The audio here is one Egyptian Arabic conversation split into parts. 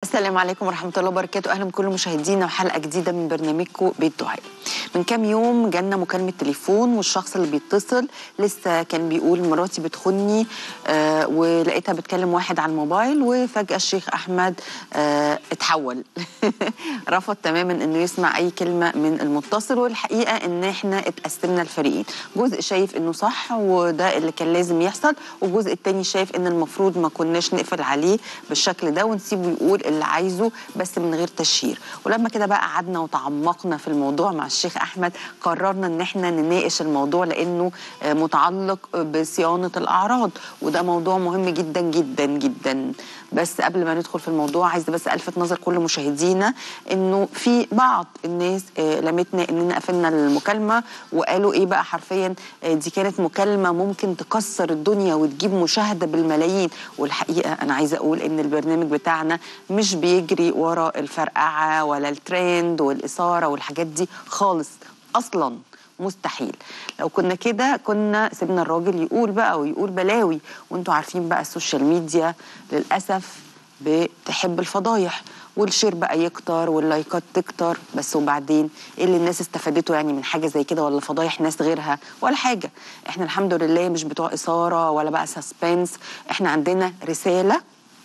السلام عليكم ورحمة الله وبركاته أهلا بكل مشاهدينا وحلقة جديدة من برنامجكم بيت دعاء من كام يوم جالنا مكالمة تليفون والشخص اللي بيتصل لسه كان بيقول مراتي بتخني آه ولقيتها بتكلم واحد على الموبايل وفجأة الشيخ أحمد آه اتحول رفض تماما انه يسمع اي كلمة من المتصل والحقيقة ان احنا اتقسمنا الفريقين جزء شايف انه صح وده اللي كان لازم يحصل والجزء التاني شايف ان المفروض ما كناش نقفل عليه بالشكل ده ونسيبه يقول اللي عايزه بس من غير تشهير ولما كده بقى قعدنا وتعمقنا في الموضوع مع الشيخ احمد قررنا ان احنا نناقش الموضوع لانه آه، متعلق بصيانه الاعراض وده موضوع مهم جدا جدا جدا بس قبل ما ندخل في الموضوع عايزه بس الفت نظر كل مشاهدينا انه في بعض الناس آه، لمتنا اننا قفلنا المكالمه وقالوا ايه بقى حرفيا آه، دي كانت مكالمه ممكن تكسر الدنيا وتجيب مشاهده بالملايين والحقيقه انا عايزه اقول ان البرنامج بتاعنا مش بيجري ورا الفرقعه ولا الترند والاثاره والحاجات دي خالص اصلا مستحيل لو كنا كده كنا سيبنا الراجل يقول بقى ويقول بلاوي وانتوا عارفين بقى السوشيال ميديا للاسف بتحب الفضايح والشير بقى يكتر واللايكات تكتر بس وبعدين ايه اللي الناس استفادته يعني من حاجه زي كده ولا فضايح ناس غيرها ولا حاجه احنا الحمد لله مش بتوع اثاره ولا بقى سسبنس احنا عندنا رساله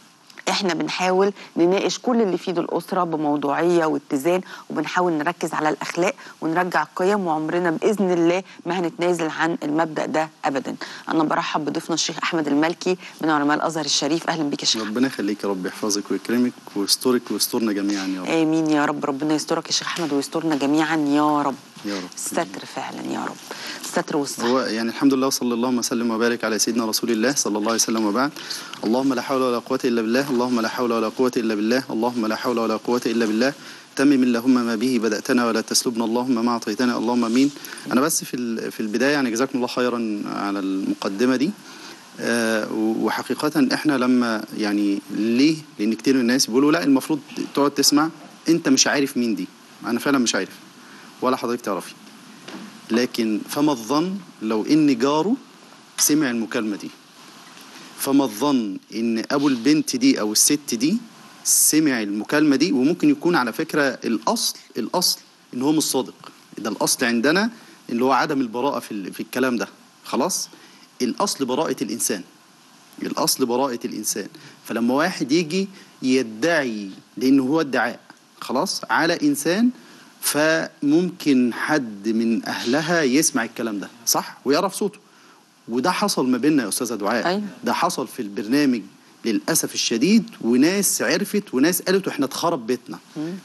احنا بنحاول نناقش كل اللي يفيد الاسره بموضوعيه واتزان وبنحاول نركز على الاخلاق ونرجع القيم وعمرنا باذن الله ما هنتنازل عن المبدا ده ابدا انا برحب بضيفنا الشيخ احمد المالكي من علماء الازهر الشريف اهلا بيك يا شيخ ربنا يخليك يا رب يحفظك ويكرمك ويسترك ويسترنا جميعا يا رب امين يا رب ربنا يسترك يا شيخ احمد ويسترنا جميعا يا رب يا رب الستر فعلا يا رب الستر والصحة هو يعني الحمد لله وصلى الله وسلم وبارك على سيدنا رسول الله صلى الله عليه وسلم وبعد اللهم لا حول ولا قوة إلا بالله اللهم لا حول ولا قوة إلا بالله اللهم لا حول ولا قوة إلا بالله تمم اللهم ما به بدأتنا ولا تسلبنا اللهم ما أعطيتنا اللهم امين أنا بس في ال- في البداية يعني جزاكم الله خيرا على المقدمة دي آه، وحقيقة احنا لما يعني ليه؟ لأن كتير من الناس بيقولوا لا المفروض تقعد تسمع أنت مش عارف مين دي أنا فعلا مش عارف ولا حضرتك تعرفي لكن فما الظن لو ان جاره سمع المكالمه دي فما الظن ان ابو البنت دي او الست دي سمع المكالمه دي وممكن يكون على فكره الاصل الاصل ان هو مش صادق ده الاصل عندنا اللي هو عدم البراءه في ال- في الكلام ده خلاص الاصل براءه الانسان الاصل براءه الانسان فلما واحد يجي يدعي لان هو ادعاء خلاص على انسان فممكن حد من اهلها يسمع الكلام ده صح ويعرف صوته وده حصل ما بيننا يا استاذه دعاء أيوة. ده حصل في البرنامج للاسف الشديد وناس عرفت وناس قالت واحنا اتخرب بيتنا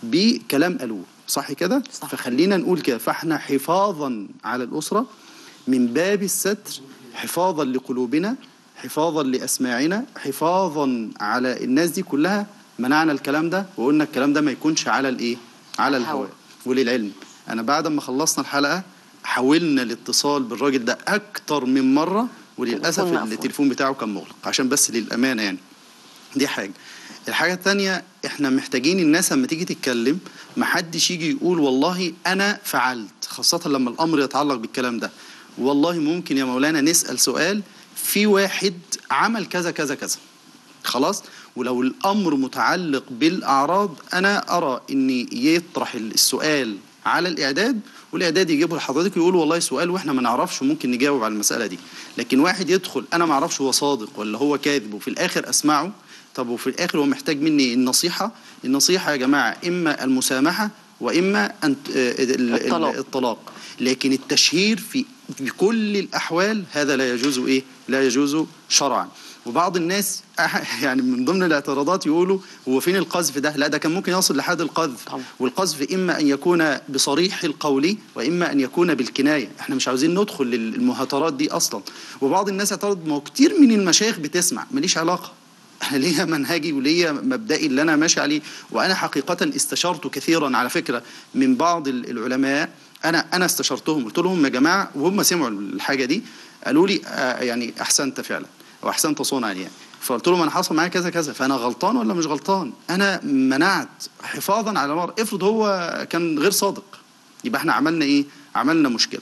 بكلام قالوه صح كده صح. فخلينا نقول كده فاحنا حفاظا على الاسره من باب الستر حفاظا لقلوبنا حفاظا لاسماعنا حفاظا على الناس دي كلها منعنا الكلام ده وقلنا الكلام ده ما يكونش على الايه على الهواء. الهواء وللعلم انا بعد ما خلصنا الحلقه حاولنا الاتصال بالراجل ده اكتر من مره وللاسف التليفون مقفول. التليفون بتاعه كان مغلق عشان بس للامانه يعني دي حاجه الحاجه الثانيه احنا محتاجين الناس لما تيجي تتكلم ما حدش يجي يقول والله انا فعلت خاصه لما الامر يتعلق بالكلام ده والله ممكن يا مولانا نسال سؤال في واحد عمل كذا كذا كذا خلاص ولو الامر متعلق بالاعراض انا ارى ان يطرح السؤال على الاعداد والاعداد يجيبه لحضرتك ويقول والله سؤال واحنا ما نعرفش وممكن نجاوب على المساله دي لكن واحد يدخل انا ما اعرفش هو صادق ولا هو كاذب وفي الاخر اسمعه طب وفي الاخر هو محتاج مني النصيحه النصيحه يا جماعه اما المسامحه واما أن آه، ال- ال- الطلاق. الطلاق لكن التشهير في بكل الاحوال هذا لا يجوز ايه لا يجوز شرعا وبعض الناس أح- يعني من ضمن الاعتراضات يقولوا هو فين القذف ده لا ده كان ممكن يصل لحد القذف طبعا. والقذف اما ان يكون بصريح القول واما ان يكون بالكنايه احنا مش عاوزين ندخل للمهاترات دي اصلا وبعض الناس اعترض ما هو كتير من المشايخ بتسمع ماليش علاقه انا ليا منهجي وليا مبدئي اللي انا ماشي عليه وانا حقيقه استشرت كثيرا على فكره من بعض ال- العلماء انا انا استشرتهم قلت لهم يا جماعه وهم سمعوا الحاجه دي قالوا لي آه يعني احسنت فعلا واحسنت صنعا يعني فقلت لهم انا حصل معايا كذا كذا فانا غلطان ولا مش غلطان انا منعت حفاظا على مر افرض هو كان غير صادق يبقى احنا عملنا ايه عملنا مشكله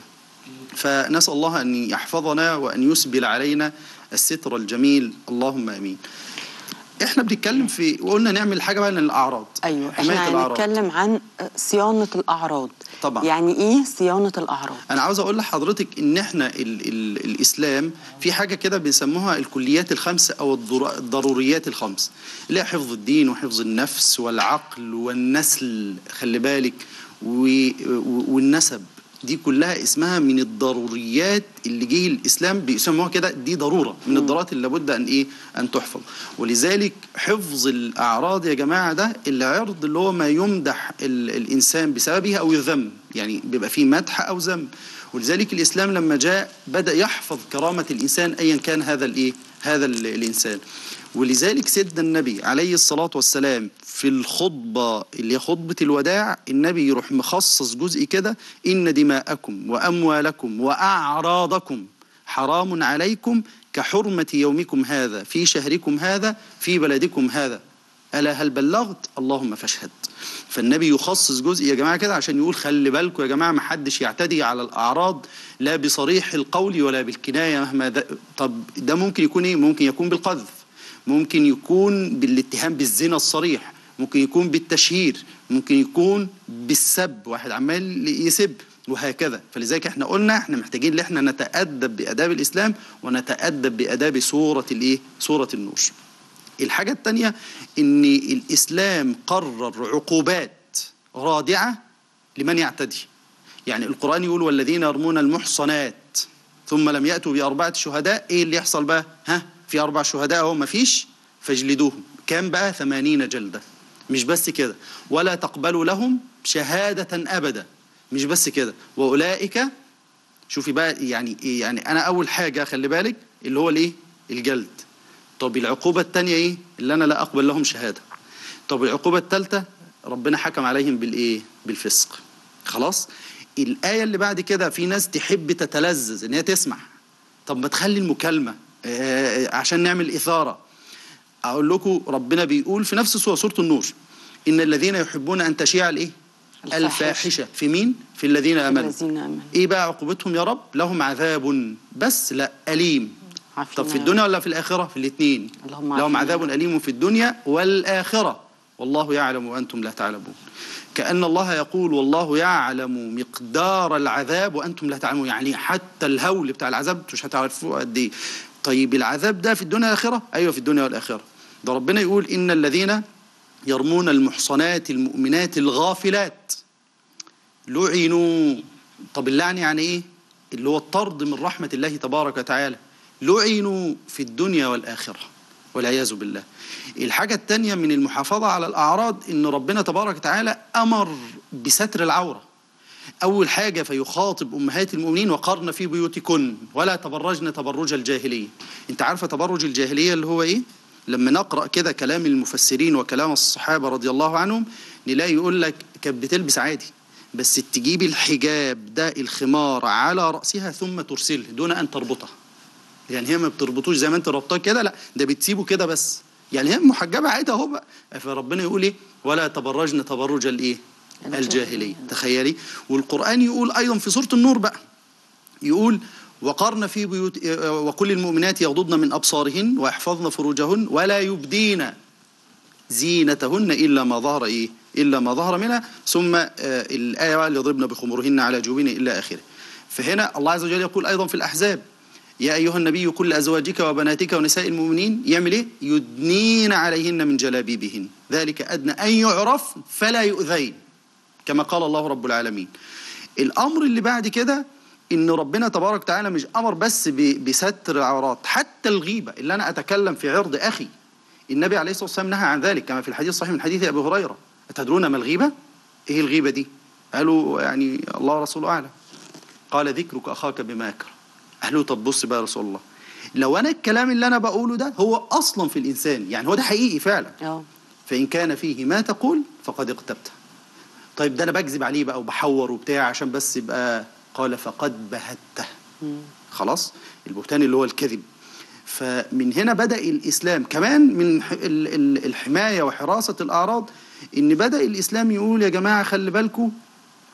فنسال الله ان يحفظنا وان يسبل علينا الستر الجميل اللهم امين احنا بنتكلم في وقلنا نعمل حاجه بقى للاعراض ايوه حمايه احنا الاعراض هنتكلم عن صيانه الاعراض طبعا. يعني ايه صيانه الاعراض انا عاوز اقول لحضرتك ان احنا ال ال الاسلام في حاجه كده بنسموها الكليات الخمس او الضر- الضروريات الخمس اللي هي حفظ الدين وحفظ النفس والعقل والنسل خلي بالك و- و- والنسب دي كلها اسمها من الضروريات اللي جه الاسلام بيسموها كده دي ضروره من الضرورات اللي لابد ان ايه ان تحفظ ولذلك حفظ الاعراض يا جماعه ده العرض اللي هو ما يمدح ال الانسان بسببه او يذم يعني بيبقى فيه مدح او ذم ولذلك الاسلام لما جاء بدا يحفظ كرامه الانسان ايا كان هذا الايه هذا ال- الانسان ولذلك سيدنا النبي عليه الصلاة والسلام في الخطبة اللي هي خطبة الوداع النبي يروح مخصص جزء كده إن دماءكم وأموالكم وأعراضكم حرام عليكم كحرمة يومكم هذا في شهركم هذا في بلدكم هذا ألا هل بلغت اللهم فاشهد فالنبي يخصص جزء يا جماعة كده عشان يقول خلي بالكم يا جماعة ما حدش يعتدي على الأعراض لا بصريح القول ولا بالكناية مهما ده طب ده ممكن يكون إيه ممكن يكون بالقذف ممكن يكون بالاتهام بالزنا الصريح ممكن يكون بالتشهير ممكن يكون بالسب واحد عمال يسب وهكذا فلذلك احنا قلنا احنا محتاجين ان احنا نتأدب بآداب الإسلام ونتأدب بآداب سورة الايه سورة النور الحاجة التانية ان الإسلام قرر عقوبات رادعة لمن يعتدي يعني القرآن يقول والذين يرمون المحصنات ثم لم يأتوا بأربعة شهداء ايه اللي يحصل بقى ها في أربع شهداء اهو مفيش فاجلدوهم كام بقى ثمانين جلدة مش بس كده ولا تقبلوا لهم شهادة أبدا مش بس كده وأولئك شوفي بقى يعني إيه يعني أنا أول حاجة خلي بالك اللي هو الإيه الجلد طب العقوبة التانية إيه اللي أنا لا أقبل لهم شهادة طب العقوبة الثالثة ربنا حكم عليهم بالإيه بالفسق خلاص الآية اللي بعد كده في ناس تحب تتلذذ إن هي تسمع طب ما تخلي المكالمة آه، عشان نعمل إثارة أقول لكم ربنا بيقول في نفس سورة سورة النور إن الذين يحبون أن تشيع الإيه الفاحشة. الفاحشة في مين في الذين آمنوا الذين آمنوا إيه بقى عقوبتهم يا رب لهم عذاب بس لا أليم عافينا طب في يا الدنيا ولا في الآخرة في الاثنين اللهم لهم عافينا. عذاب أليم في الدنيا والآخرة والله يعلم وأنتم لا تعلمون كأن الله يقول والله يعلم مقدار العذاب وأنتم لا تعلمون يعني حتى الهول بتاع العذاب مش هتعرفوه قد إيه طيب العذاب ده في الدنيا والآخرة أيوة في الدنيا والآخرة ده ربنا يقول إن الذين يرمون المحصنات المؤمنات الغافلات لعنوا طب اللعن يعني ايه اللي هو الطرد من رحمة الله تبارك وتعالى لعنوا في الدنيا والآخرة والعياذ بالله الحاجة التانية من المحافظة على الأعراض إن ربنا تبارك وتعالى أمر بستر العورة أول حاجة فيخاطب أمهات المؤمنين وقرن في بيوتكن ولا تبرجن تبرج الجاهلية أنت عارفة تبرج الجاهلية اللي هو إيه؟ لما نقرأ كده كلام المفسرين وكلام الصحابة رضي الله عنهم نلاقي يقول لك كانت بتلبس عادي بس تجيب الحجاب ده الخمار على رأسها ثم ترسله دون أن تربطه يعني هي ما بتربطوش زي ما انت ربطاه كده لا ده بتسيبه كده بس يعني هي محجبه عادي اهو بقى فربنا يقول ايه ولا تبرجن تبرج الايه الجاهليه تخيلي والقران يقول ايضا في سوره النور بقى يقول وقرن في بيوت وكل المؤمنات يغضضن من ابصارهن ويحفظن فروجهن ولا يبدين زينتهن الا ما ظهر ايه الا ما ظهر منها ثم آه الايه بقى اللي يضربن بخمرهن على جيوبهن الى اخره فهنا الله عز وجل يقول ايضا في الاحزاب يا أيها النبي كل أزواجك وبناتك ونساء المؤمنين يعمل إيه؟ يدنين عليهن من جلابيبهن ذلك أدنى أن يعرف فلا يؤذين كما قال الله رب العالمين الأمر اللي بعد كده إن ربنا تبارك وتعالى مش أمر بس ب- بستر العورات حتى الغيبة اللي أنا أتكلم في عرض أخي النبي عليه الصلاة والسلام نهى عن ذلك كما في الحديث الصحيح من حديث أبي هريرة أتدرون ما الغيبة؟ إيه الغيبة دي؟ قالوا يعني الله ورسوله أعلم قال ذكرك أخاك بما يكره قال له طب بص بقى يا رسول الله لو أنا الكلام اللي أنا بقوله ده هو أصلا في الإنسان يعني هو ده حقيقي فعلا اه فإن كان فيه ما تقول فقد اغتبته طيب ده أنا بكذب عليه بقى وبحور وبتاع عشان بس يبقى قال فقد بهته خلاص البهتان اللي هو الكذب فمن هنا بدأ الإسلام كمان من ح- ال- ال- الحماية وحراسة الأعراض إن بدأ الإسلام يقول يا جماعة خلي بالكم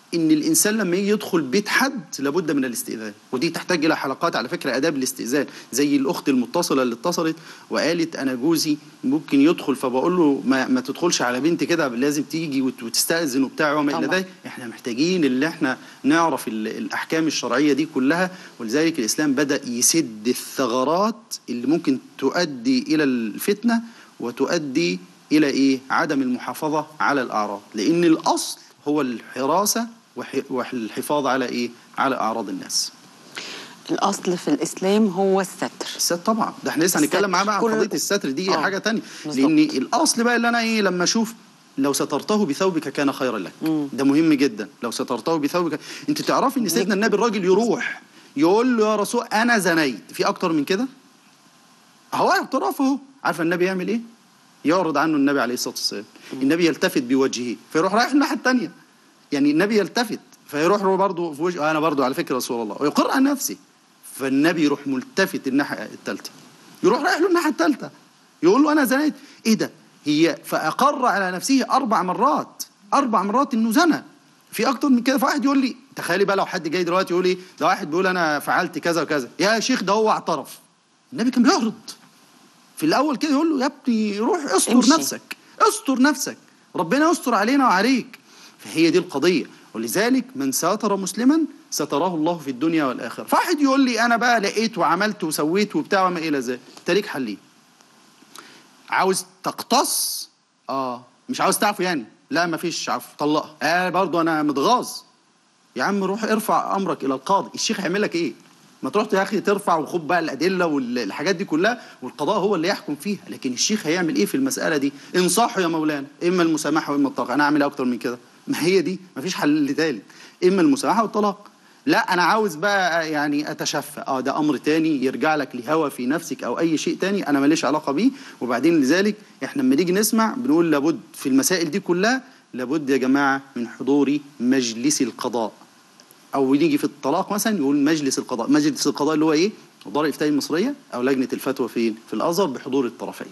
ان الانسان لما يجي يدخل بيت حد لابد من الاستئذان ودي تحتاج الى حلقات على فكره اداب الاستئذان زي الاخت المتصله اللي اتصلت وقالت انا جوزي ممكن يدخل فبقول له ما, ما تدخلش على بنت كده لازم تيجي وت- وتستاذن وبتاع وما الى طبعاً. ذلك احنا محتاجين اللي احنا نعرف ال- الاحكام الشرعيه دي كلها ولذلك الاسلام بدا يسد الثغرات اللي ممكن تؤدي الى الفتنه وتؤدي الى ايه عدم المحافظه على الاعراض لان الاصل هو الحراسه وح- والحفاظ على ايه على اعراض الناس الاصل في الاسلام هو الستر الستر طبعا ده احنا لسه الستر. هنتكلم معاه بقى عن كل- قضيه الستر دي آه، حاجه تانية بالظبط. لان الاصل بقى اللي انا ايه لما اشوف لو سترته بثوبك كان خيرا لك ده مهم جدا لو سترته بثوبك انت تعرفي ان سيدنا النبي الراجل يروح يقول له يا رسول انا زنيت في اكتر من كده اهو اعتراف اهو عارفه النبي يعمل ايه يعرض عنه النبي عليه الصلاه والسلام النبي يلتفت بوجهه فيروح رايح الناحيه الثانيه يعني النبي يلتفت فيروح له برضه في وجهه انا برضه على فكره رسول الله ويقر عن نفسه فالنبي يروح ملتفت الناحيه الثالثه يروح رايح له الناحيه الثالثه يقول له انا زنيت ايه ده هي فاقر على نفسه اربع مرات اربع مرات انه زنى في اكتر من كده فواحد يقول لي تخيلي بقى لو حد جاي دلوقتي يقول لي ده واحد بيقول انا فعلت كذا وكذا يا شيخ ده هو اعترف النبي كان بيعرض في الاول كده يقول له يا ابني روح استر امشي. نفسك استر نفسك ربنا يستر علينا وعليك فهي دي القضيه ولذلك من ساتر مسلما ستراه الله في الدنيا والاخره فواحد يقول لي انا بقى لقيت وعملت وسويت وبتاع وما الى ذلك انت ليك حلين عاوز تقتص اه مش عاوز تعفو يعني لا ما فيش عفو طلقها آه برضو انا متغاظ يا عم روح ارفع امرك الى القاضي الشيخ هيعمل لك ايه ما تروح يا اخي ترفع وخد بقى الادله والحاجات دي كلها والقضاء هو اللي يحكم فيها لكن الشيخ هيعمل ايه في المساله دي انصحوا يا مولانا اما المسامحه واما الطلاق انا اعمل إيه اكتر من كده ما هي دي ما فيش حل ثالث اما المسامحه والطلاق لا انا عاوز بقى يعني اتشفى اه ده امر تاني يرجع لك لهوى في نفسك او اي شيء تاني انا ماليش علاقه بيه وبعدين لذلك احنا لما نيجي نسمع بنقول لابد في المسائل دي كلها لابد يا جماعه من حضور مجلس القضاء او نيجي في الطلاق مثلا يقول مجلس القضاء مجلس القضاء اللي هو ايه الدار الافتائيه المصريه او لجنه الفتوى فين في الازهر بحضور الطرفين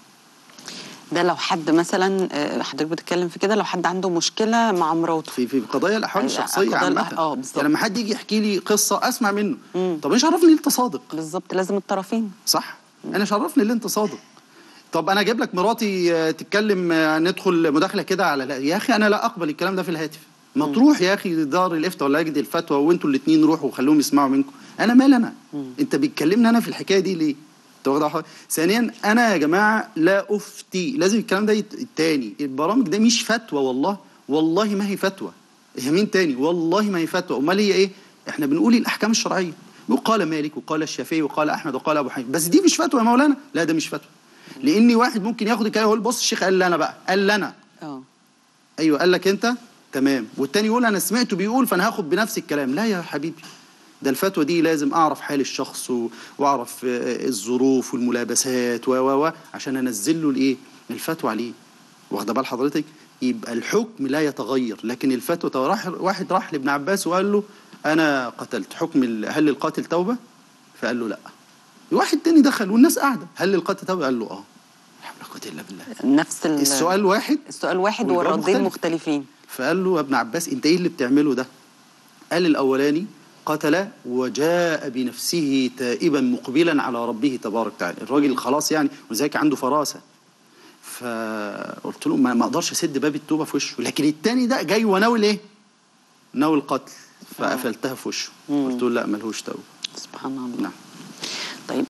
ده لو حد مثلا آه، حضرتك بتتكلم في كده لو حد عنده مشكله مع مراته في في قضايا الاحوال ال- الشخصيه قضايا عامه الأح- آه، بالظبط. يعني لما حد يجي يحكي لي قصه اسمع منه مم. طب ايش عرفني انت صادق بالظبط لازم الطرفين صح انا شرفني اللي انت صادق طب انا اجيب لك مراتي آه، تتكلم آه، ندخل مداخله كده على لا يا اخي انا لا اقبل الكلام ده في الهاتف ما تروح يا اخي دار الافتاء ولا لجنه الفتوى وانتوا الاثنين روحوا وخلوهم يسمعوا منكم انا مال انا انت بتكلمني انا في الحكايه دي ليه أنت واخد على حضرتك؟ ثانيا انا يا جماعه لا افتي لازم الكلام ده يت- التاني البرامج ده مش فتوى والله والله ما هي فتوى هي مين تاني والله ما هي فتوى امال هي ايه احنا بنقول الاحكام الشرعيه وقال مالك وقال الشافعي وقال احمد وقال ابو حنيفه بس دي مش فتوى يا مولانا لا ده مش فتوى لاني واحد ممكن ياخد الكلام يقول بص الشيخ قال لي انا بقى قال لي انا اه ايوه قال لك انت تمام والتاني يقول انا سمعته بيقول فانا هاخد بنفس الكلام لا يا حبيبي ده الفتوى دي لازم اعرف حال الشخص و- واعرف آه، الظروف والملابسات و و و عشان انزل له الايه الفتوى عليه واخده بال حضرتك يبقى الحكم لا يتغير لكن الفتوى طب راح واحد راح لابن عباس وقال له انا قتلت حكم ال- هل للقاتل توبه فقال له لا واحد تاني دخل والناس قاعده هل للقاتل توبه قال له اه لا حول ولا قوه الا بالله نفس ال- السؤال واحد السؤال واحد والجواب والردين مختلف. مختلفين فقال له يا ابن عباس انت ايه اللي بتعمله ده قال الاولاني قتل وجاء بنفسه تائبا مقبلا على ربه تبارك وتعالى الراجل خلاص يعني ولذلك عنده فراسه فقلت له ما ما اقدرش اسد باب التوبه في وشه لكن التاني ده جاي وناوي ايه ناوي القتل فقفلتها في وشه قلت له لا ملهوش توبه سبحان الله نعم